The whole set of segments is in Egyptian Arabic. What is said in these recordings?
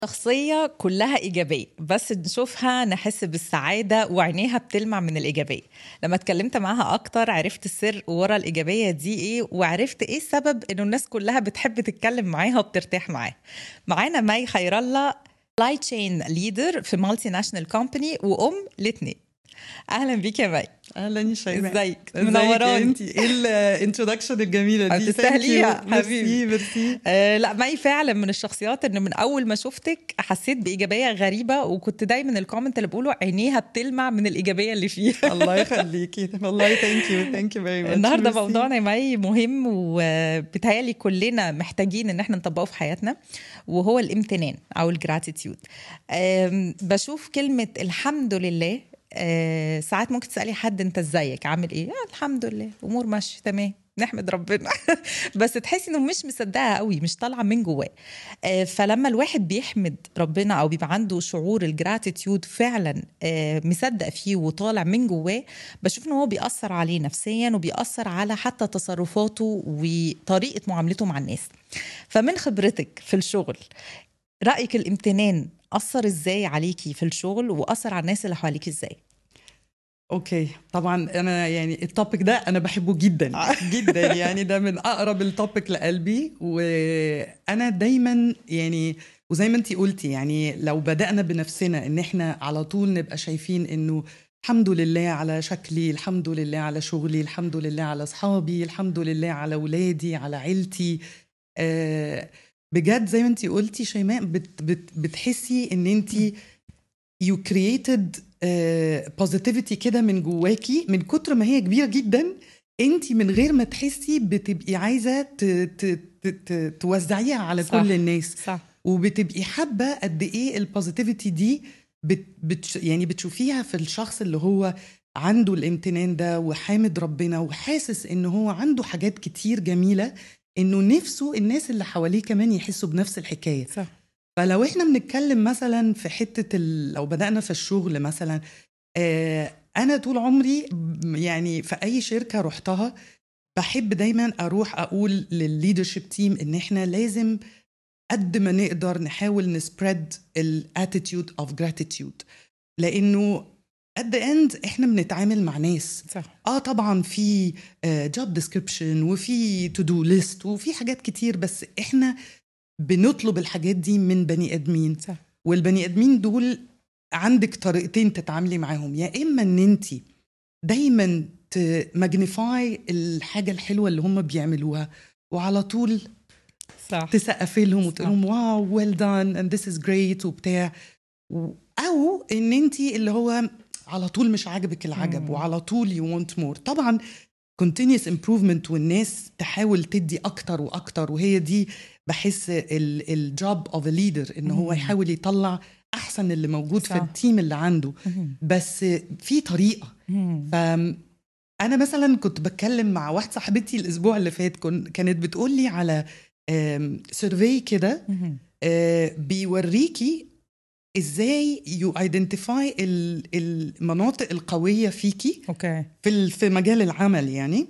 شخصية كلها إيجابية بس نشوفها نحس بالسعادة وعينيها بتلمع من الإيجابية لما اتكلمت معاها أكتر عرفت السر ورا الإيجابية دي إيه وعرفت إيه السبب إنه الناس كلها بتحب تتكلم معاها وبترتاح معاها معانا ماي خير الله لاي تشين ليدر في مالتي ناشونال كومباني وأم لاتنين أهلا بيك يا ماي اهلا يا شيماء ازيك ازيك منوراني انت ايه الانترودكشن الجميله دي هتستاهليها Thank you. حبيبي. ميرسي ميرسي آه لا ماي فعلا من الشخصيات انه من اول ما شفتك حسيت بايجابيه غريبه وكنت دايما الكومنت اللي بقوله عينيها بتلمع من الايجابيه اللي فيها الله يخليكي والله ثانك يو ثانك يو فيري ماتش النهارده موضوعنا يا مي مهم وبيتهيألي كلنا محتاجين ان احنا نطبقه في حياتنا وهو الامتنان او الجراتيتيود بشوف كلمه الحمد لله آه، ساعات ممكن تسالي حد انت ازيك عامل ايه آه الحمد لله امور ماشيه تمام نحمد ربنا بس تحسي انه مش مصدقها قوي مش طالعه من جواه آه، فلما الواحد بيحمد ربنا او بيبقى عنده شعور الجراتيتيود فعلا آه، مصدق فيه وطالع من جواه بشوف ان هو بيأثر عليه نفسيا وبيأثر على حتى تصرفاته وطريقه معاملته مع الناس فمن خبرتك في الشغل رأيك الامتنان أثر ازاي عليكي في الشغل وأثر على الناس اللي حواليك ازاي؟ اوكي طبعا انا يعني التوبيك ده انا بحبه جدا جدا يعني ده من اقرب التوبيك لقلبي وانا دايما يعني وزي ما انتي قلتي يعني لو بدأنا بنفسنا ان احنا على طول نبقى شايفين انه الحمد لله على شكلي الحمد لله على شغلي الحمد لله على اصحابي الحمد لله على ولادي على عيلتي آه بجد زي ما انتي قلتي شيماء بت بت بتحسي ان انتي you created بوزيتيفيتي كده من جواكي من كتر ما هي كبيره جدا انت من غير ما تحسي بتبقي عايزه ت- ت- ت- ت- توزعيها على صح. كل الناس صح وبتبقي حابه قد ايه البوزيتيفيتي دي بت بت يعني بتشوفيها في الشخص اللي هو عنده الامتنان ده وحامد ربنا وحاسس ان هو عنده حاجات كتير جميله انه نفسه الناس اللي حواليه كمان يحسوا بنفس الحكايه صح فلو احنا بنتكلم مثلا في حته ال... لو بدانا في الشغل مثلا آه انا طول عمري ب- يعني في اي شركه رحتها بحب دايما اروح اقول للليدرشيب تيم ان احنا لازم قد ما نقدر نحاول نسبريد الاتيتيود اوف جراتيتيود لانه at the end احنا بنتعامل مع ناس صح اه طبعا في جوب ديسكريبشن وفي تو دو ليست وفي حاجات كتير بس احنا بنطلب الحاجات دي من بني ادمين صح والبني ادمين دول عندك طريقتين تتعاملي معاهم يا اما ان انت دايما تماجنيفاي الحاجه الحلوه اللي هم بيعملوها وعلى طول صح تسقفي لهم صح. وتقول لهم واو ويل دان اند ذس از جريت وبتاع و- او ان انت اللي هو على طول مش عاجبك العجب مم. وعلى طول يو ونت مور طبعا continuous improvement والناس تحاول تدي اكتر واكتر وهي دي بحس الجوب اوف ليدر ان هو مم. يحاول يطلع احسن اللي موجود صح. في التيم اللي عنده مهم. بس في طريقه مهم. فأنا مثلا كنت بتكلم مع واحدة صاحبتي الأسبوع اللي فات كن كانت بتقول لي على سيرفي كده مهم. آه، بيوريكي ازاي يو ايدنتيفاي المناطق القويه فيكي اوكي في ال- في مجال العمل يعني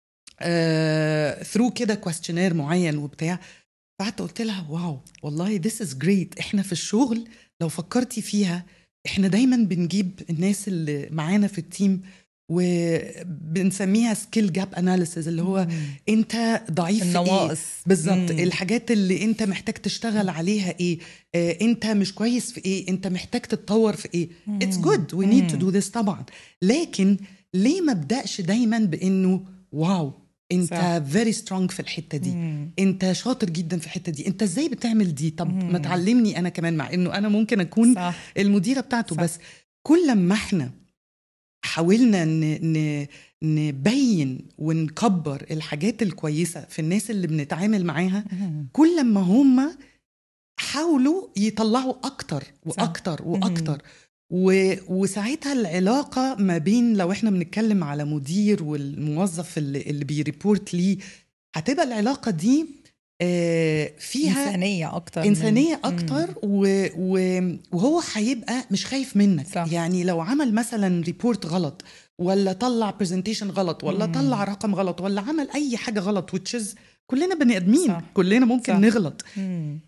ثرو كده كويستشنير معين وبتاع فقعدت قلت لها واو والله ذس از جريت احنا في الشغل لو فكرتي فيها احنا دايما بنجيب الناس اللي معانا في التيم وبنسميها سكيل جاب اناليسيز اللي هو مهم. انت ضعيف في ايه النواقص بالظبط مم. الحاجات اللي انت محتاج تشتغل عليها ايه آه انت مش كويس في ايه انت محتاج تتطور في ايه اتس جود وي نيد تو دو ذس طبعا لكن ليه ما ابداش دايما بانه واو انت صح. فيري سترونج في الحته دي مم. انت شاطر جدا في الحته دي انت ازاي بتعمل دي طب مم. ما تعلمني انا كمان مع انه انا ممكن اكون صح المديره بتاعته صح. بس كل ما احنا حاولنا ن... ن... نبين ونكبر الحاجات الكويسه في الناس اللي بنتعامل معاها مهم. كل ما هم حاولوا يطلعوا اكتر واكتر واكتر و... وساعتها العلاقه ما بين لو احنا بنتكلم على مدير والموظف اللي, اللي بيريبورت ليه هتبقى العلاقه دي آه، فيها انسانيه اكتر من- انسانيه مم. اكتر و... و... وهو هيبقى مش خايف منك صح. يعني لو عمل مثلا ريبورت غلط ولا طلع برزنتيشن غلط ولا مم. طلع رقم غلط ولا عمل اي حاجه غلط وتشز كلنا بني ادمين صح. كلنا ممكن صح. نغلط مم.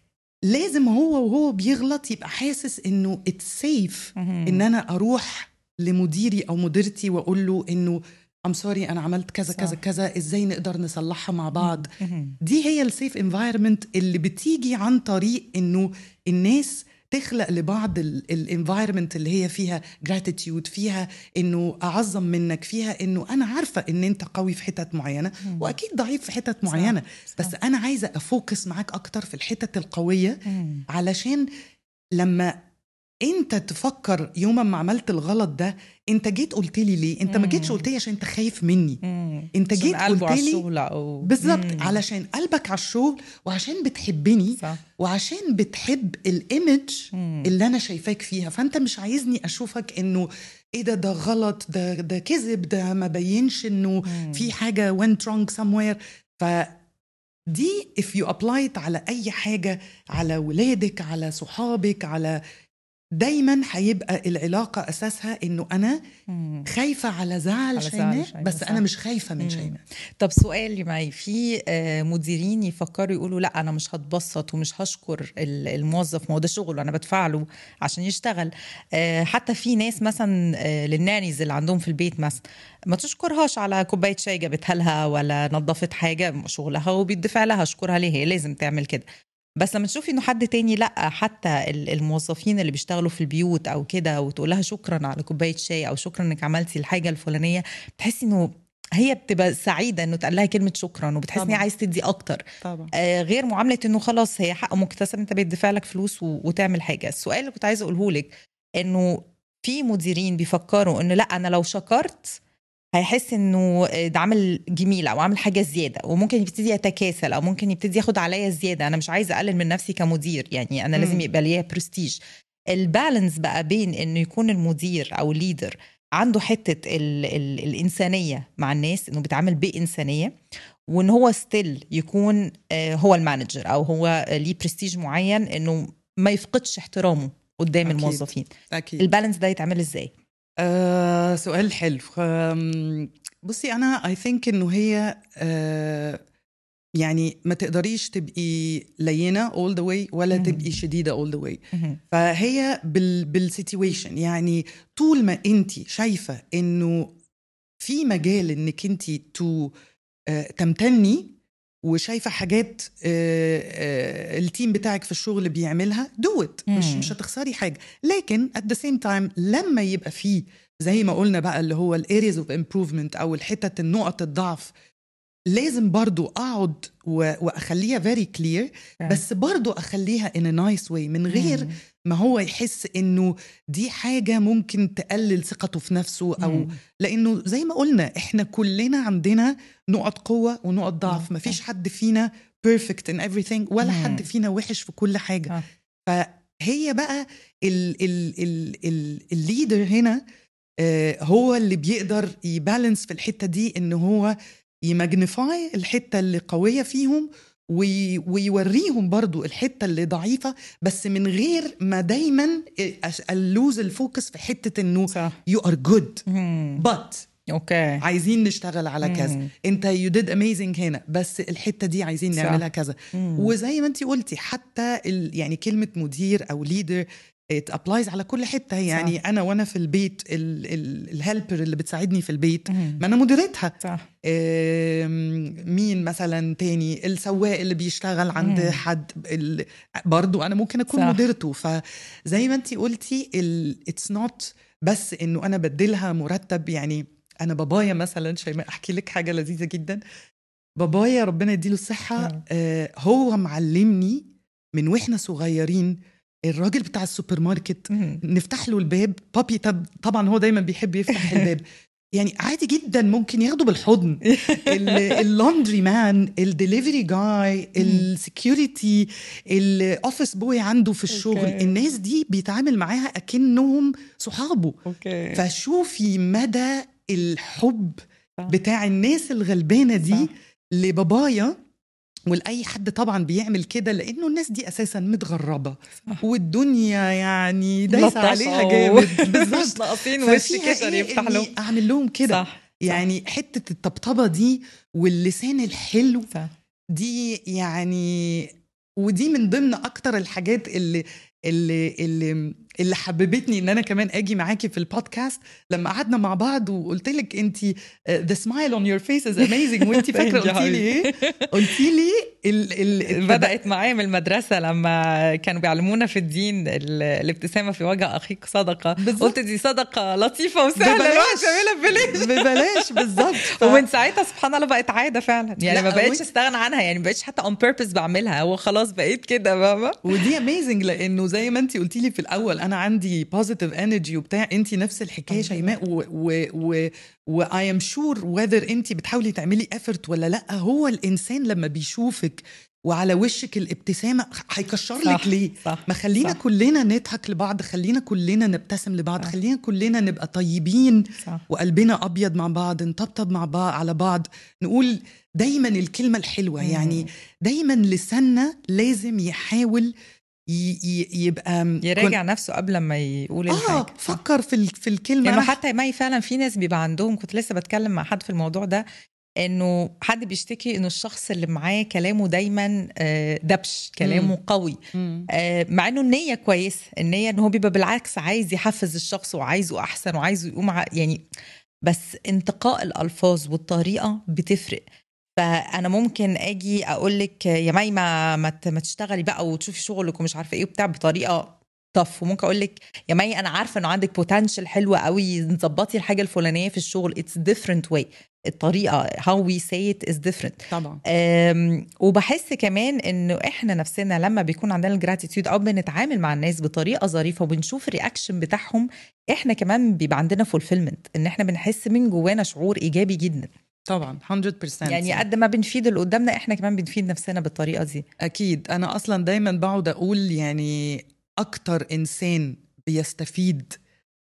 لازم هو وهو بيغلط يبقى حاسس انه اتس سيف ان انا اروح لمديري او مديرتي واقول له انه ام سوري انا عملت كذا صح. كذا كذا ازاي نقدر نصلحها مع بعض مهم. دي هي السيف انفايرمنت اللي بتيجي عن طريق انه الناس تخلق لبعض الانفايرمنت اللي هي فيها جراتيتيود فيها انه اعظم منك فيها انه انا عارفه ان انت قوي في حتت معينه واكيد ضعيف في حتت معينه صح. بس انا عايزه افوكس معاك اكتر في الحتت القويه مم. علشان لما انت تفكر يوم ما عملت الغلط ده انت جيت قلت لي ليه انت ما جيتش مم. قلت لي عشان انت خايف مني مم. انت عشان جيت قلبه قلت على لي الشغل او بالظبط مم. علشان قلبك على الشغل وعشان بتحبني صح وعشان بتحب الايمج مم. اللي انا شايفاك فيها فانت مش عايزني اشوفك انه ايه ده ده غلط ده ده كذب ده ما بينش انه مم. في حاجه went wrong somewhere ف دي if you apply it على اي حاجه على ولادك على صحابك على دايما هيبقى العلاقه اساسها انه انا مم. خايفه على زعل على زعل شيماء شيماء، بس صح. انا مش خايفه من مم. شيماء طب سؤال يا معي في آه، مديرين يفكروا يقولوا لا انا مش هتبسط ومش هشكر ال- الموظف ما هو ده شغله انا بدفع له عشان يشتغل آه، حتى في ناس مثلا آه، للنانيز اللي عندهم في البيت مثلا ما تشكرهاش على كوبايه شاي جابتها لها ولا نظفت حاجه شغلها وبيدفع لها اشكرها ليه هي لازم تعمل كده بس لما تشوفي انه حد تاني لا حتى ال- الموظفين اللي بيشتغلوا في البيوت او كده وتقول لها شكرا على كوبايه شاي او شكرا انك عملتي الحاجه الفلانيه بتحسي انه هي بتبقى سعيده انه تقال لها كلمه شكرا وبتحس ان هي طبعاً. عايز تدي اكتر طبعا آه غير معامله انه خلاص هي حق مكتسب انت بيدفع لك فلوس و- وتعمل حاجه السؤال اللي كنت عايزه اقوله لك انه في مديرين بيفكروا انه لا انا لو شكرت هيحس انه ده عامل جميل او عامل حاجه زياده وممكن يبتدي يتكاسل او ممكن يبتدي ياخد عليا زياده انا مش عايزه اقلل من نفسي كمدير يعني انا لازم مم. يبقى ليا برستيج البالانس بقى بين انه يكون المدير او الليدر عنده حته ال ال الانسانيه مع الناس انه بيتعامل بانسانيه وان هو ستيل يكون آه، هو المانجر او هو ليه برستيج معين انه ما يفقدش احترامه قدام أكيد. الموظفين اكيد البالانس ده يتعمل ازاي آه سؤال حلو أم، بصي انا اي ثينك انه هي آه يعني ما تقدريش تبقي لينه all the way ولا مم. تبقي شديده all the way مهم. فهي بال بالسيتويشن يعني طول ما انت شايفه انه في مجال انك انت تو آه، تمتني وشايفه حاجات آه، آه، التيم بتاعك في الشغل بيعملها دو ات مش مم. مش هتخسري حاجه لكن at the same time لما يبقى في زي ما قلنا بقى اللي هو الارياز اوف امبروفمنت او الحتت النقط الضعف لازم برضو اقعد و- واخليها فيري كلير بس برضو اخليها in a nice way من غير مم. ما هو يحس انه دي حاجه ممكن تقلل ثقته في نفسه او مم. لانه زي ما قلنا احنا كلنا عندنا نقط قوه ونقط ضعف مم. مفيش حد فينا perfect in everything ولا مم. حد فينا وحش في كل حاجه آه. فهي بقى ال ال ال ال الليدر هنا آه، هو اللي بيقدر يبالانس في الحته دي ان هو يماجنيفاي الحته اللي قويه فيهم وي- ويوريهم برضو الحته اللي ضعيفه بس من غير ما دايما اللوز الفوكس في حته انه صح يو ار جود مم. بات اوكي عايزين نشتغل على كذا مم. انت يو ديد اميزنج هنا بس الحته دي عايزين صح. نعملها كذا مم. وزي ما انت قلتي حتى ال يعني كلمه مدير او ليدر ات ابلايز على كل حته يعني صح. انا وانا في البيت الهيلبر اللي بتساعدني في البيت مم. ما انا مديرتها صح آم، مين مثلا تاني السواق اللي بيشتغل عند مم. حد ال- برضو انا ممكن اكون صح. مديرته فزي ما انت قلتي اتس نوت بس انه انا بديلها مرتب يعني انا بابايا مثلا شيماء احكي لك حاجه لذيذه جدا بابايا ربنا يديله الصحه مم. آه هو معلمني من واحنا صغيرين الراجل بتاع السوبر ماركت مم. نفتح له الباب بابي طب طبعا هو دايما بيحب يفتح الباب يعني عادي جدا ممكن ياخده بالحضن اللوندري مان الدليفري جاي السكيورتي الاوفيس بوي عنده في الشغل أوكي. الناس دي بيتعامل معاها اكنهم صحابه اوكي فشوفي مدى الحب صح. بتاع الناس الغلبانه دي صح. لبابايا ولاي حد طبعا بيعمل كده لانه الناس دي اساسا متغربه صح. والدنيا يعني دايسه لطشة عليها و- جامد مش بالظبط ناقصين وش ففيها كشري إيه يفتح إني له اعمل لهم كده صح يعني حته الطبطبه دي واللسان الحلو صح دي يعني ودي من ضمن اكتر الحاجات اللي اللي اللي اللي حببتني ان انا كمان اجي معاكي في البودكاست لما قعدنا مع بعض وقلت لك انت ذا سمايل اون يور فيس از اميزنج وانت فاكره Thank you قلتي لي ايه؟ قلتي لي ال ال بدات معايا من المدرسه لما كانوا بيعلمونا في الدين ال- الابتسامه في وجه اخيك صدقه بالظبط. قلت دي صدقه لطيفه وسهله ببلاش. الواحد يعملها ببلاش ببلاش بالظبط ف- ومن ساعتها سبحان الله بقت عاده فعلا يعني لا، ما بقتش وإنت- استغنى عنها يعني ما بقتش حتى اون بيربز بعملها هو خلاص بقيت كده فاهمه ودي اميزنج لانه زي ما انت قلتي لي في الاول انا عندي بوزيتيف انرجي وبتاع انت نفس الحكايه شيماء و و و واي ام شور وذر انت بتحاولي تعملي افورت ولا لا هو الانسان لما بيشوفك وعلى وشك الابتسامه هيكشر لك صح، ليه صح ما خلينا صح. كلنا نضحك لبعض خلينا كلنا نبتسم لبعض صح. خلينا كلنا نبقى طيبين صح وقلبنا ابيض مع بعض نطبطب مع بعض على بعض نقول دايما الكلمه الحلوه يعني دايما لساننا لازم يحاول ي- ي- يبقى يراجع نفسه قبل ما يقول اه الحاجه صح. فكر في ال- في الكلمه يعني أنا حتى ماي فعلا في ناس بيبقى عندهم كنت لسه بتكلم مع حد في الموضوع ده انه حد بيشتكي انه الشخص اللي معاه كلامه دايما آه، دبش كلامه قوي مم. آه، مع انه النيه كويسه النيه ان هو بيبقى بالعكس عايز يحفز الشخص وعايزه احسن وعايزه يقوم ع- يعني بس انتقاء الالفاظ والطريقه بتفرق فانا ممكن اجي اقول لك يا مي ما ما ت- ما تشتغلي بقى وتشوفي شغلك ومش عارفه ايه وبتاع بطريقه طف وممكن اقول لك يا مي انا عارفه انه عندك بوتنشال حلوه قوي نظبطي الحاجه الفلانيه في الشغل اتس ديفرنت واي الطريقه how we say it is different طبعا أم، وبحس كمان انه احنا نفسنا لما بيكون عندنا الجراتيتيود او بنتعامل مع الناس بطريقه ظريفه وبنشوف الرياكشن بتاعهم احنا كمان بيبقى عندنا فولفيلمنت ان احنا بنحس من جوانا شعور ايجابي جدا طبعا 100% يعني قد ما بنفيد اللي قدامنا احنا كمان بنفيد نفسنا بالطريقه دي اكيد انا اصلا دايما بقعد اقول يعني اكتر انسان بيستفيد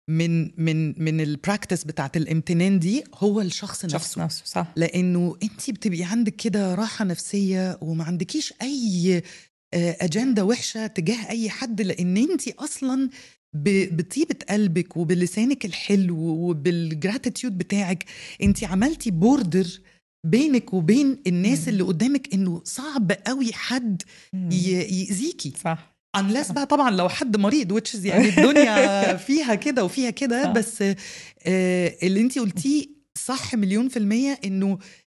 من من من البراكتس بتاعت الامتنان دي هو الشخص شخص نفسه نفسه صح لانه انت بتبقي عندك كده راحه نفسيه وما عندكيش اي آه، اجنده وحشه تجاه اي حد لان انت اصلا ب- بطيبه قلبك وبلسانك الحلو وبالجراتيتيود بتاعك انت عملتي بوردر بينك وبين الناس مم. اللي قدامك انه صعب قوي حد مم. ي- يأذيكي صح unless بقى طبعا لو حد مريض which is يعني الدنيا فيها كده وفيها كده صح. بس آه، اللي انت قلتيه صح مليون في المية انه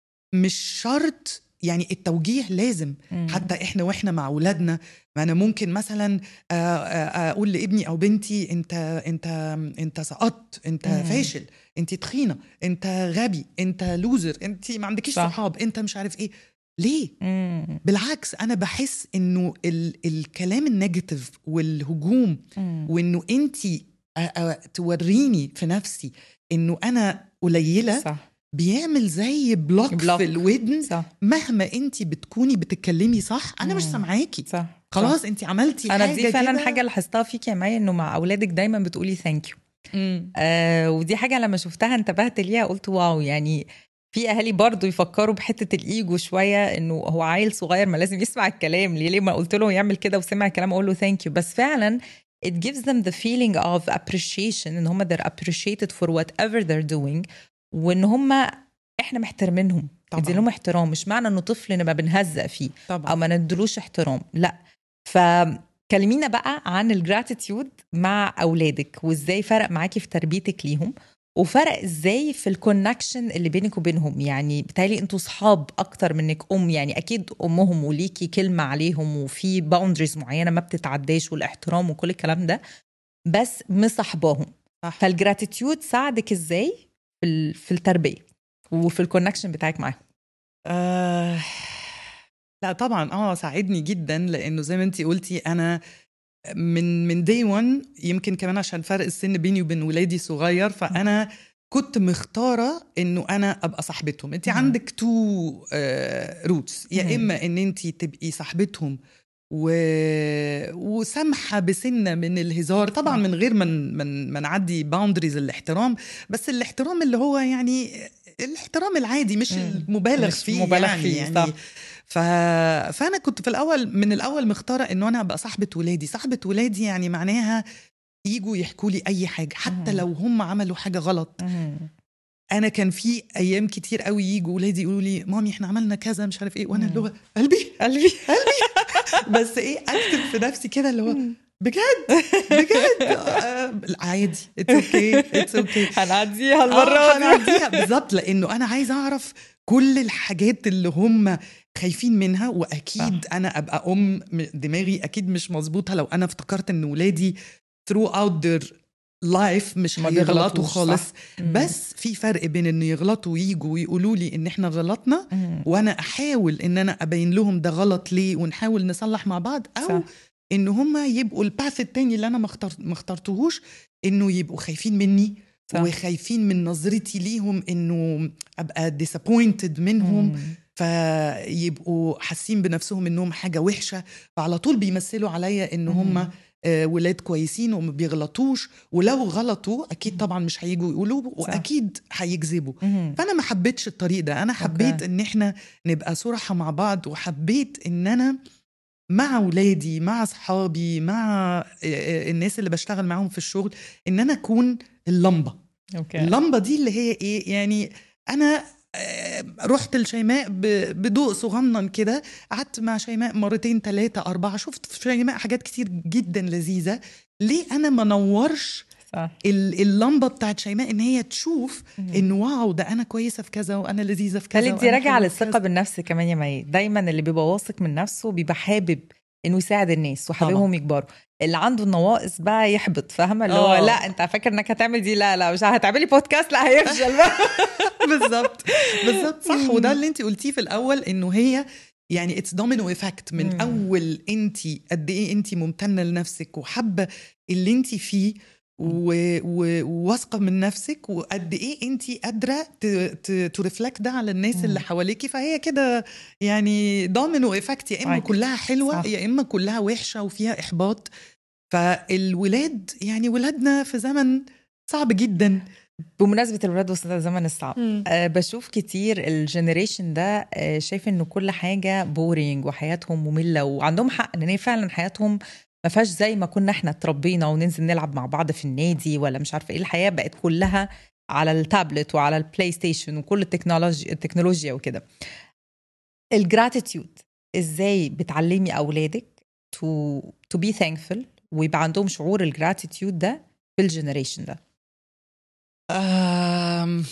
مش شرط يعني التوجيه لازم مم. حتى احنا واحنا مع اولادنا ما انا ممكن مثلا آه، آه، اقول لابني او بنتي انت انت انت سقطت انت مم. فاشل انت تخينه انت غبي انت لوزر انت ما عندكيش صح. صحاب انت مش عارف ايه ليه مم. بالعكس انا بحس انه ال الكلام النيجاتيف والهجوم مم. وانه انت توريني في نفسي انه انا قليله صح بيعمل زي بلوك, بلوك. في الودن صح مهما انت بتكوني بتتكلمي صح انا مش مم. سامعاكي صح خلاص انت عملتي انا حاجه دي فعلا كده. حاجه لاحظتها فيك يا مي انه مع اولادك دايما بتقولي ثانك يو مم. آه ودي حاجه لما شفتها انتبهت ليها قلت واو يعني في اهالي برضو يفكروا بحته الايجو شويه انه هو عيل صغير ما لازم يسمع الكلام ليه ليه ما قلت له يعمل كده وسمع الكلام اقول له ثانك يو بس فعلا it gives them the feeling of appreciation ان هم they're appreciated for whatever they're doing وان هم احنا محترمينهم طبعاً. ندي لهم احترام مش معنى انه طفل نبقى بنهزق فيه او طبعا ما ندلوش احترام لا فكلمينا بقى عن الجراتيتيود مع اولادك وازاي فرق معاكي في تربيتك ليهم وفرق ازاي في الكونكشن اللي بينك وبينهم يعني بتهيألي انتوا صحاب اكتر منك ام يعني اكيد امهم وليكي كلمه عليهم وفي باوندريز معينه ما بتتعداش والاحترام وكل الكلام ده بس مصاحباهم صح. فالجراتيتيود ساعدك ازاي في ال- في التربيه وفي الكونكشن بتاعك معاهم آه لا طبعا اه ساعدني جدا لانه زي ما انت قلتي انا من من دي 1 يمكن كمان عشان فرق السن بيني وبين ولادي صغير فانا كنت مختاره انه انا ابقى صاحبتهم انت مم. عندك تو روتس يا مم. اما ان انت تبقي صاحبتهم و... وسامحه بسنه من الهزار طبعا من غير ما من من ما نعدي باوندريز الاحترام بس الاحترام اللي هو يعني الاحترام العادي مش مم. المبالغ مش فيه مبالغ يعني, فيه، يعني صح. ف... فانا كنت في الاول من الاول مختاره انه انا ابقى صاحبه ولادي صاحبه ولادي يعني معناها يجوا يحكوا لي اي حاجه حتى مم. لو هم عملوا حاجه غلط انا كان في ايام كتير قوي يجوا ولادي يقولوا لي مامي احنا عملنا كذا مش عارف ايه وانا اللي هو قلبي قلبي بس ايه اكتب في نفسي كده اللي هو بجد بجد آه، عادي اتس اوكي اتس اوكي هنعديها آه، المره دي هنعديها بالظبط لانه انا عايزه اعرف كل الحاجات اللي هم خايفين منها واكيد انا ابقى ام م- دماغي اكيد مش مظبوطه لو انا افتكرت ان ولادي throughout their life مش ما هيغلطوا بيغلطوش، صح. خالص مم. بس في فرق بين انه يغلطوا ويجوا ويقولوا لي ان احنا غلطنا مم. وانا احاول ان انا ابين لهم ده غلط ليه ونحاول نصلح مع بعض او صح. ان هم يبقوا الباث التاني اللي انا ما اختار- ما اخترتهوش انه يبقوا خايفين مني صح. وخايفين من نظرتي ليهم انه ابقى disappointed منهم مم. فيبقوا حاسين بنفسهم انهم حاجه وحشه فعلى طول بيمثلوا عليا ان هم مم. آه، ولاد كويسين وما بيغلطوش ولو غلطوا اكيد طبعا مش هيجوا يقولوا واكيد هيكذبوا مم. فانا ما حبيتش الطريق ده انا حبيت أوكي. ان احنا نبقى صراحه مع بعض وحبيت ان انا مع ولادي مع اصحابي مع آه، آه، الناس اللي بشتغل معاهم في الشغل ان انا اكون اللمبه اوكي اللمبه دي اللي هي ايه يعني انا آه، رحت لشيماء ب- بضوء صغنن كده قعدت مع شيماء مرتين ثلاثة أربعة شفت في شيماء حاجات كتير جدا لذيذة ليه أنا ما نورش صح ال- اللمبة بتاعت شيماء إن هي تشوف إنه واو ده أنا كويسة في كذا وأنا لذيذة في كذا خلي دي وأنا راجعه حلوة في للثقه كذا. بالنفس كمان يا مي دايما اللي بيبقى واثق من نفسه بيبقى حابب انه يساعد الناس وحاببهم يكبروا اللي عنده النواقص بقى يحبط فاهمه اللي هو آه. لا انت فاكر انك هتعمل دي لا لا مش هتعملي بودكاست لا هيفشل بقى بالظبط بالظبط صح وده اللي انت قلتيه في الاول انه هي يعني اتس دومينو افكت من مم. اول انت قد ايه انت ممتنه لنفسك وحابه اللي انت فيه و- و- وواثقه من نفسك وقد ايه انت قادره ترفلكت ده على الناس مم. اللي حواليكي فهي كده يعني دومينو افكت يا اما معاك. كلها حلوه صح. يا اما كلها وحشه وفيها احباط فالولاد يعني ولادنا في زمن صعب جدا بمناسبه الولاد والزمن الصعب أه بشوف كتير الجنريشن ده أه شايف انه كل حاجه بورينج وحياتهم ممله وعندهم حق ان هي فعلا حياتهم ما فيهاش زي ما كنا احنا اتربينا وننزل نلعب مع بعض في النادي ولا مش عارفه ايه الحياه بقت كلها على التابلت وعلى البلاي ستيشن وكل التكنولوجيا التكنولوجيا وكده الجراتيتيود ازاي بتعلمي اولادك تو تو بي ثانكفul ويبقى عندهم شعور الجراتيتيود ده في الجنريشن ده أم...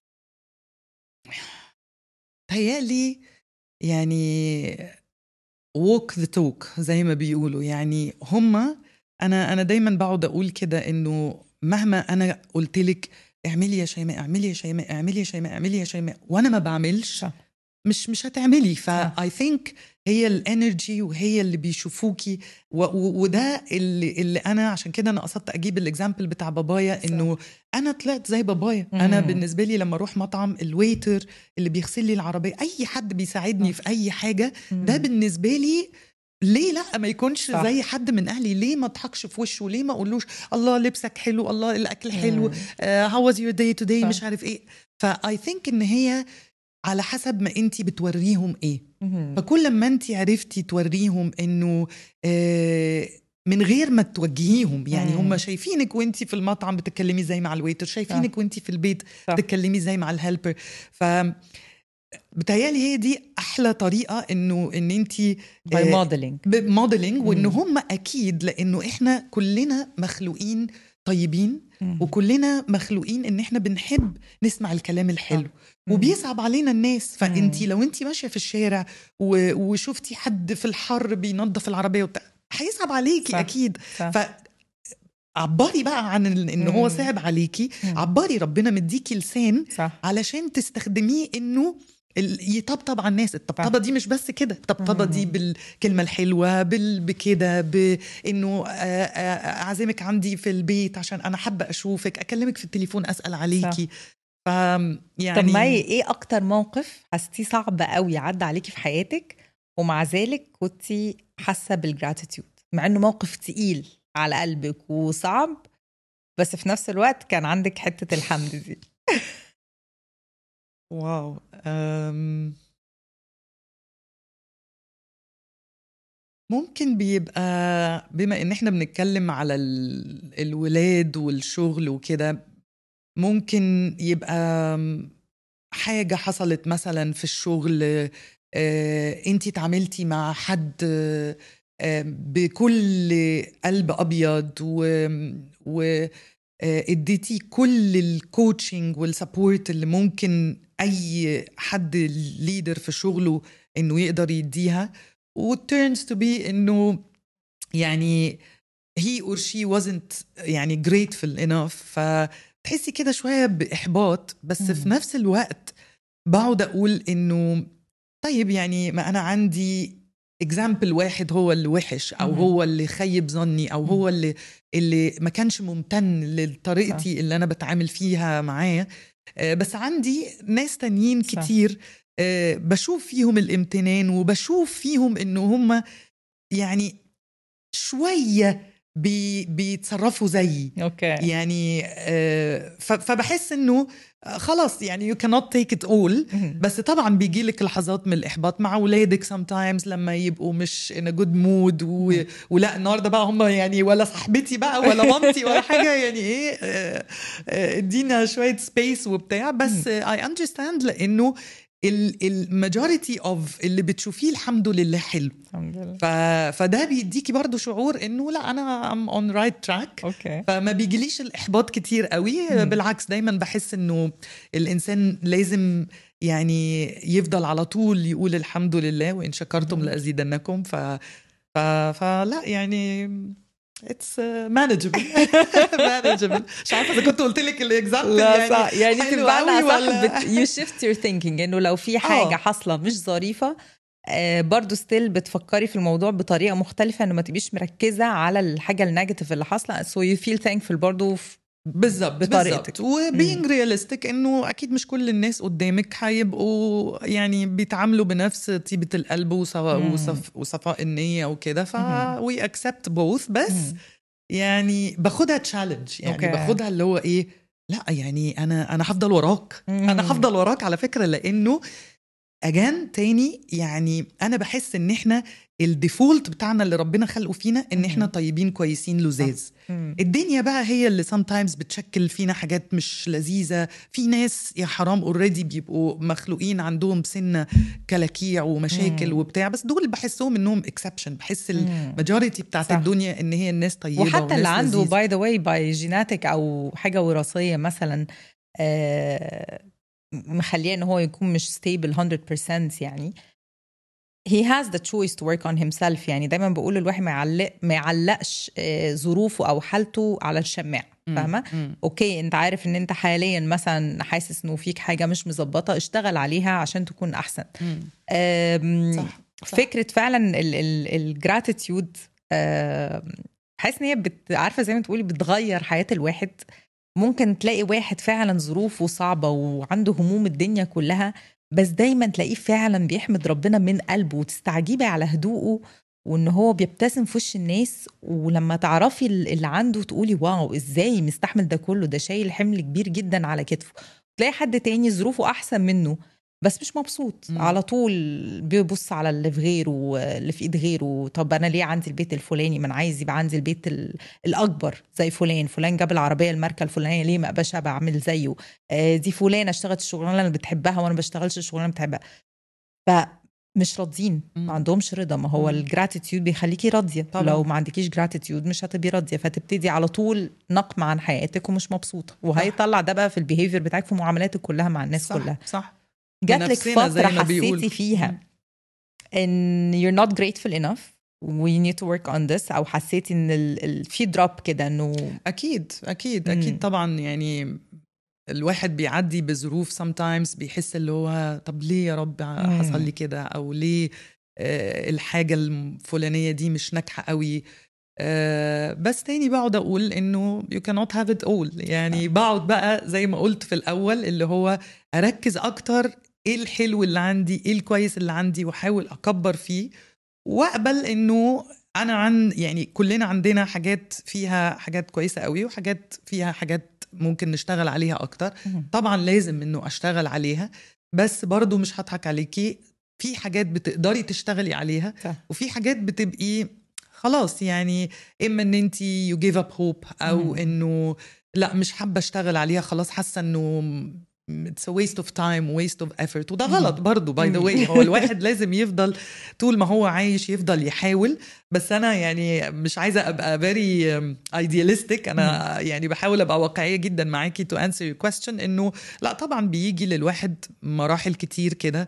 تهيألي يعني walk the talk زي ما بيقولوا يعني هما أنا أنا دايما بقعد أقول كده إنه مهما أنا قلت لك اعملي يا شيماء اعملي يا شيماء اعملي يا شيماء اعملي يا شيماء وأنا ما بعملش صح. مش مش هتعملي ف صح. I think هي الانرجي وهي اللي بيشوفوكي و- و- وده اللي, اللي انا عشان كده انا قصدت اجيب الاكزامبل بتاع بابايا صح. انه انا طلعت زي بابايا انا مم. بالنسبه لي لما اروح مطعم الويتر اللي بيغسل لي العربيه اي حد بيساعدني صح. في اي حاجه ده بالنسبه لي ليه لا ما يكونش صح. زي حد من اهلي ليه ما اضحكش في وشه ليه ما اقولوش الله لبسك حلو الله الاكل حلو هاو واز يور داي تو داي صح. مش عارف ايه فاي ثينك ان هي على حسب ما انت بتوريهم ايه مم. فكل ما انت عرفتي توريهم انه آه، من غير ما توجهيهم يعني مم. هم شايفينك وانت في المطعم بتتكلمي زي مع الويتر شايفينك وانت في البيت صح. بتتكلمي زي مع الهيلبر ف بتهيالي هي دي احلى طريقه انه ان انت باي موديلينج موديلنج وان مم. هم اكيد لانه احنا كلنا مخلوقين طيبين وكلنا مخلوقين ان احنا بنحب نسمع الكلام الحلو وبيصعب علينا الناس فانت مم. لو انت ماشيه في الشارع و- وشفتي حد في الحر بينظف العربيه وبتاع هيصعب عليكي صح. اكيد صح. ف عبري بقى عن ال- ان هو مم. صعب عليكي مم. عبري ربنا مديكي لسان صح علشان تستخدميه انه ال- يطبطب على الناس الطبطبه دي مش بس كده الطبطبه دي مم. بالكلمه الحلوه بال... بكده بانه آه، آه، اعزمك عندي في البيت عشان انا حابه اشوفك اكلمك في التليفون اسال عليكي ف يعني طب مي ايه اكتر موقف حسيتيه صعب قوي عدى عليكي في حياتك ومع ذلك كنتي حاسه بالجراتيتيود مع انه موقف تقيل على قلبك وصعب بس في نفس الوقت كان عندك حته الحمد دي واو أم... ممكن بيبقى بما ان احنا بنتكلم على ال... الولاد والشغل وكده ممكن يبقى حاجة حصلت مثلا في الشغل انت اتعاملتي مع حد آه، بكل قلب ابيض و, و اديتي كل الكوتشنج والسبورت اللي ممكن اي حد ليدر في شغله انه يقدر يديها وتيرنز تو بي انه يعني he or she wasn't يعني grateful enough فتحسي كده شويه باحباط بس م. في نفس الوقت بقعد اقول انه طيب يعني ما انا عندي اكزامبل واحد هو اللي وحش او مم. هو اللي خيب ظني او هو اللي اللي ما كانش ممتن لطريقتي اللي انا بتعامل فيها معاه آه، بس عندي ناس تانيين صح. كتير آه، بشوف فيهم الامتنان وبشوف فيهم انه هم يعني شويه بي بيتصرفوا زيي اوكي يعني آه فبحس انه آه، خلاص يعني يو كانوت تيك ات اول بس طبعا بيجي لك لحظات من الاحباط مع اولادك سم تايمز لما يبقوا مش ان جود مود ولا النهارده بقى هم يعني ولا صاحبتي بقى ولا مامتي ولا حاجه يعني ايه آه، آه، ادينا شويه سبيس وبتاع بس اي اندرستاند لانه الماجوريتي اوف اللي بتشوفيه الحمد لله حلو الحمد لله ف... فده بيديكي برضو شعور انه لا انا ام اون رايت تراك اوكي فما بيجيليش الاحباط كتير قوي مم. بالعكس دايما بحس انه الانسان لازم يعني يفضل على طول يقول الحمد لله وان شكرتم لازيدنكم ف... ف... فلا يعني اتس مانجبل مانجبل مش عارفه اذا كنت قلت لك الاكزامبل لا يعني صح يعني تبقى صح يو شيفت يور ثينكينج انه لو في حاجه أوه. حاصله مش ظريفه آه برضه ستيل بتفكري في الموضوع بطريقه مختلفه انه ما تبقيش مركزه على الحاجه النيجاتيف اللي حاصله سو يو فيل ثانكفul برضه بالظبط بطريقتك وبينج رياليستيك انه اكيد مش كل الناس قدامك هيبقوا يعني بيتعاملوا بنفس طيبه القلب وصفاء وصف وصفاء النيه وكده ف وي اكسبت بوث بس مم. يعني باخدها تشالنج يعني أوكي. باخدها اللي هو ايه لا يعني انا انا هفضل وراك مم. انا هفضل وراك على فكره لانه اجان تاني يعني انا بحس ان احنا الديفولت بتاعنا اللي ربنا خلقه فينا ان احنا طيبين كويسين لزاز الدنيا بقى هي اللي sometimes بتشكل فينا حاجات مش لذيذه في ناس يا حرام اوريدي بيبقوا مخلوقين عندهم سنه كلاكيع ومشاكل مم. وبتاع بس دول بحسهم انهم اكسبشن بحس الماجوريتي بتاعت صح. الدنيا ان هي الناس طيبه وحتى اللي عنده باي ذا واي باي جيناتك او حاجه وراثيه مثلا آه مخليه ان هو يكون مش ستيبل 100% يعني he has the choice to work on himself يعني دايما بقول الواحد ما يعلق ما يعلقش آه، ظروفه او حالته على الشماع فاهمه اوكي انت عارف ان انت حاليا مثلا حاسس انه فيك حاجه مش مظبطه اشتغل عليها عشان تكون احسن صح. صح. فكره فعلا الجراتيتيود حاسس ان هي بت... عارفه زي ما تقولي بتغير حياه الواحد ممكن تلاقي واحد فعلا ظروفه صعبة وعنده هموم الدنيا كلها بس دايما تلاقيه فعلا بيحمد ربنا من قلبه وتستعجبي على هدوءه وان هو بيبتسم في وش الناس ولما تعرفي اللي عنده تقولي واو ازاي مستحمل ده كله ده شايل حمل كبير جدا على كتفه تلاقي حد تاني ظروفه احسن منه بس مش مبسوط مم. على طول بيبص على اللي في غيره اللي في ايد غيره طب انا ليه عندي البيت الفلاني ما انا عايز يبقى عندي البيت الاكبر زي فلان فلان جاب العربيه الماركه الفلانيه ليه ما ابقاش بعمل زيه آه دي فلانه اشتغلت الشغلانه اللي بتحبها وانا ما بشتغلش الشغلانه اللي بتحبها فمش راضيين ما عندهمش رضا ما هو الجراتيتيود بيخليكي راضيه طبعا. لو ما عندكيش جراتيتيود مش هتبقي راضيه فتبتدي على طول نقم عن حياتك ومش مبسوطه وهيطلع ده بقى في البيهيفير بتاعك في معاملاتك كلها مع الناس صح. كلها صح جات لك فتره حسيتي فيها ان you're not grateful enough we need to work on this او حسيتي ان ال... في دروب كده انه اكيد اكيد اكيد مم. طبعا يعني الواحد بيعدي بظروف sometimes بيحس اللي هو طب ليه يا رب حصل لي كده او ليه آه الحاجه الفلانيه دي مش ناجحه قوي آه بس تاني بقعد اقول انه you cannot have it all يعني بقعد بقى زي ما قلت في الاول اللي هو اركز اكتر ايه الحلو اللي عندي ايه الكويس اللي عندي واحاول اكبر فيه واقبل انه انا عن يعني كلنا عندنا حاجات فيها حاجات كويسه قوي وحاجات فيها حاجات ممكن نشتغل عليها اكتر طبعا لازم انه اشتغل عليها بس برضو مش هضحك عليكي في حاجات بتقدري تشتغلي عليها صح. وفي حاجات بتبقي خلاص يعني اما ان انت يو جيف اب هوب او انه لا مش حابه اشتغل عليها خلاص حاسه انه it's a waste of time waste of effort وده غلط برضو باي ذا واي هو الواحد لازم يفضل طول ما هو عايش يفضل يحاول بس انا يعني مش عايزه ابقى very um, idealistic انا يعني بحاول ابقى واقعيه جدا معاكي to answer your question انه لا طبعا بيجي للواحد مراحل كتير كده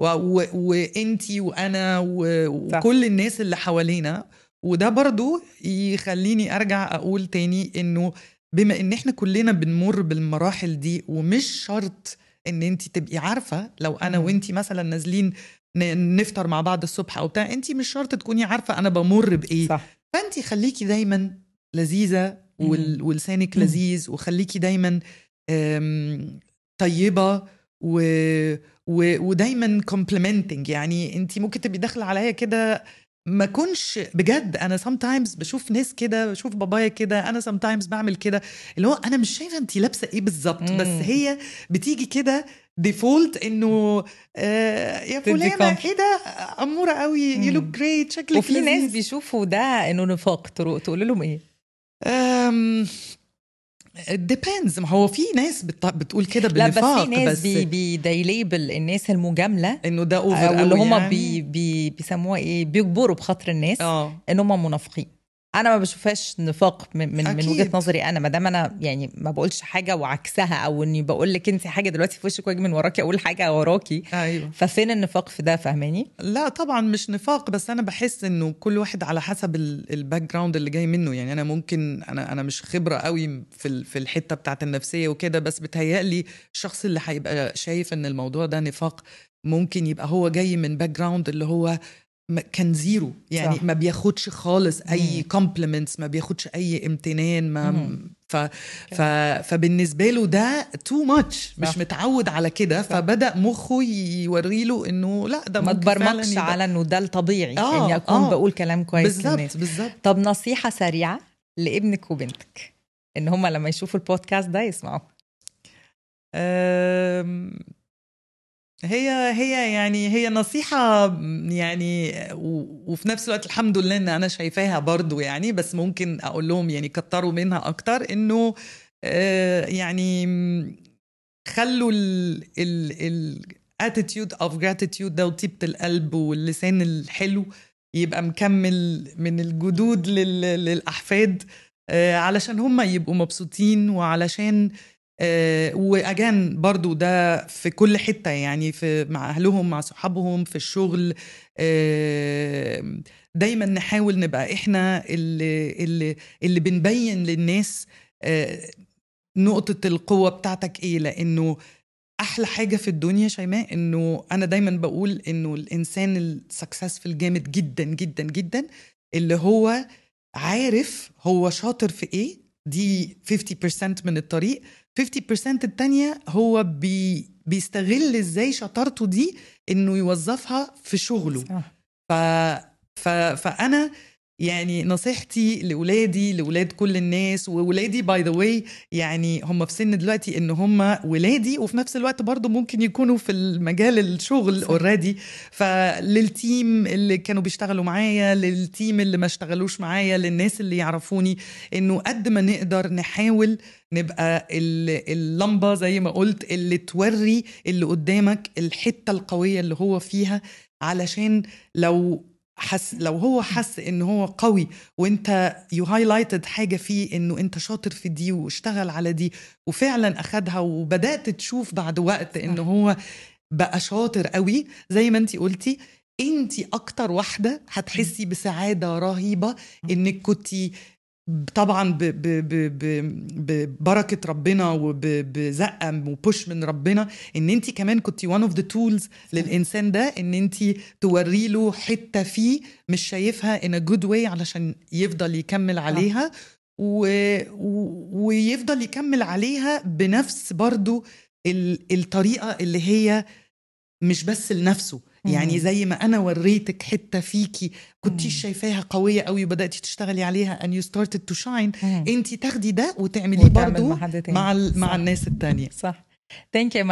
وانتي وانا و- وكل الناس اللي حوالينا وده برضو يخليني ارجع اقول تاني انه بما ان احنا كلنا بنمر بالمراحل دي ومش شرط ان انت تبقي عارفه لو انا مم. وانت مثلا نازلين ن- نفطر مع بعض الصبح او بتاع انت مش شرط تكوني عارفه انا بمر بايه صح فانت خليكي دايما لذيذه وال- ولسانك مم. لذيذ وخليكي دايما أم، طيبه و... و... ودايما كومبلمنتنج يعني انت ممكن تبقي داخله عليا كده ما كنش بجد انا sometimes بشوف ناس كده بشوف بابايا كده انا sometimes بعمل كده اللي هو انا مش شايفه انت لابسه ايه بالظبط بس مم. هي بتيجي كده ديفولت انه آه يا تدي فلانه comfort. ايه ده اموره قوي يو مم. لوك جريت شكلك وفي ناس لذيذ. بيشوفوا ده انه نفاق ترو- تقول لهم ايه um, it depends ما هو في ناس بت... بتقول كده لا بس بنفاق في ناس بس بي بي they label الناس المجامله انه ده اوفر او اللي قوي هم يعني. بي بي بيسموها ايه بيجبروا بخاطر الناس اه ان هم منافقين انا ما بشوفهاش نفاق من من, من أكيد. وجهه نظري انا ما دام انا يعني ما بقولش حاجه وعكسها او اني بقول لك انت حاجه دلوقتي في وشك واجي من وراكي اقول حاجه وراكي ايوه ففين النفاق في ده فاهماني؟ لا طبعا مش نفاق بس انا بحس انه كل واحد على حسب الباك جراوند اللي جاي منه يعني انا ممكن انا انا مش خبره قوي في ال- في الحته بتاعت النفسيه وكده بس بتهيألي الشخص اللي هيبقى شايف ان الموضوع ده نفاق ممكن يبقى هو جاي من باك جراوند اللي هو ما- كان زيرو يعني صح. ما بياخدش خالص اي مم. كومبلمنتس ما بياخدش اي امتنان ما مم. ف ف فبالنسبه له ده تو ماتش مش صح. متعود على كده صح. فبدا مخه يوري له انه لا ده ما ممكن فعلاً تبرمجش يبقى- على انه ده الطبيعي آه، اني اكون آه. بقول كلام كويس للناس بالظبط بالظبط طب نصيحه سريعه لابنك وبنتك ان هم لما يشوفوا البودكاست ده يسمعوا أم، هي هي يعني هي نصيحة يعني و- وفي نفس الوقت الحمد لله ان انا شايفاها برضو يعني بس ممكن اقول لهم يعني كتروا منها اكتر انه آه، يعني م، خلوا ال ال ال attitude of gratitude ده وطيبة القلب واللسان الحلو يبقى مكمل من الجدود لل للأحفاد آه، علشان هم يبقوا مبسوطين وعلشان واجان برضو ده في كل حته يعني في مع اهلهم مع صحابهم في الشغل آه، دايما نحاول نبقى احنا اللي اللي اللي بنبين للناس آه، نقطه القوه بتاعتك ايه لانه احلى حاجه في الدنيا شيماء انه انا دايما بقول انه الانسان السكسسفul جامد جدا جدا جدا اللي هو عارف هو شاطر في ايه دي 50% من الطريق 50% التانية هو بي بيستغل ازاي شطارته دي انه يوظفها في شغله صح. ف... ف... فانا يعني نصيحتي لاولادي لاولاد كل الناس وولادي باي ذا واي يعني هم في سن دلوقتي ان هم ولادي وفي نفس الوقت برضو ممكن يكونوا في المجال الشغل صح. اوريدي فللتيم اللي كانوا بيشتغلوا معايا للتيم اللي ما اشتغلوش معايا للناس اللي يعرفوني انه قد ما نقدر نحاول نبقى ال- اللمبه زي ما قلت اللي توري اللي قدامك الحته القويه اللي هو فيها علشان لو حس لو هو حس ان هو قوي وانت يو هايلايتد حاجه فيه انه انت شاطر في دي واشتغل على دي وفعلا اخدها وبدات تشوف بعد وقت ان هو بقى شاطر قوي زي ما انت قلتي انت اكتر واحده هتحسي بسعاده رهيبه انك كنتي طبعا ب- ب- ب- ب- ببركه ربنا وبزقه وبوش من ربنا ان انت كمان كنتي one of the tools للانسان ده ان انت توري له حته فيه مش شايفها in a good way علشان يفضل يكمل عليها و... و... ويفضل يكمل عليها بنفس برضو ال... الطريقه اللي هي مش بس لنفسه يعني مم. زي ما انا وريتك حته فيكي كنتيش مم. شايفاها قويه قوي وبداتي تشتغلي عليها and you started to shine مم. انت تاخدي ده وتعمليه وتعمل برضو مع حد تاني. مع ال... صح. مع الناس التانية صح ثانك يو ماي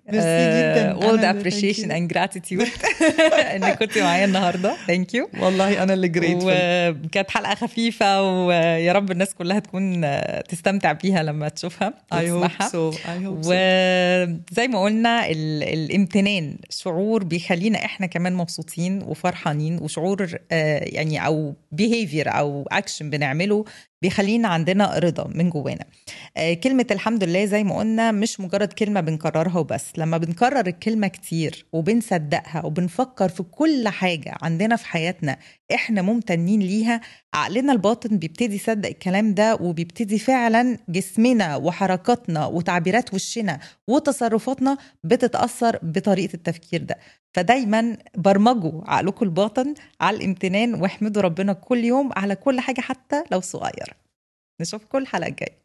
ميرسي جدا all the appreciation and gratitude انك كنت معايا النهارده ثانك يو والله انا اللي جريت وكانت حلقه خفيفه ويا رب الناس كلها تكون تستمتع بيها لما تشوفها I hope so. I hope so. وزي ما قلنا ال... الامتنان شعور بيخلينا احنا كمان مبسوطين وفرحانين وشعور يعني او behavior او اكشن بنعمله بيخلينا عندنا رضا من جوانا كلمة الحمد لله زي ما قلنا مش مجرد كلمة بنكررها وبس لما بنكرر الكلمة كتير وبنصدقها وبنفكر في كل حاجة عندنا في حياتنا احنا ممتنين ليها عقلنا الباطن بيبتدي يصدق الكلام ده وبيبتدي فعلا جسمنا وحركاتنا وتعبيرات وشنا وتصرفاتنا بتتأثر بطريقة التفكير ده فدايما برمجوا عقلكم الباطن على الامتنان واحمدوا ربنا كل يوم على كل حاجة حتى لو صغيرة نشوفكم الحلقة الجاية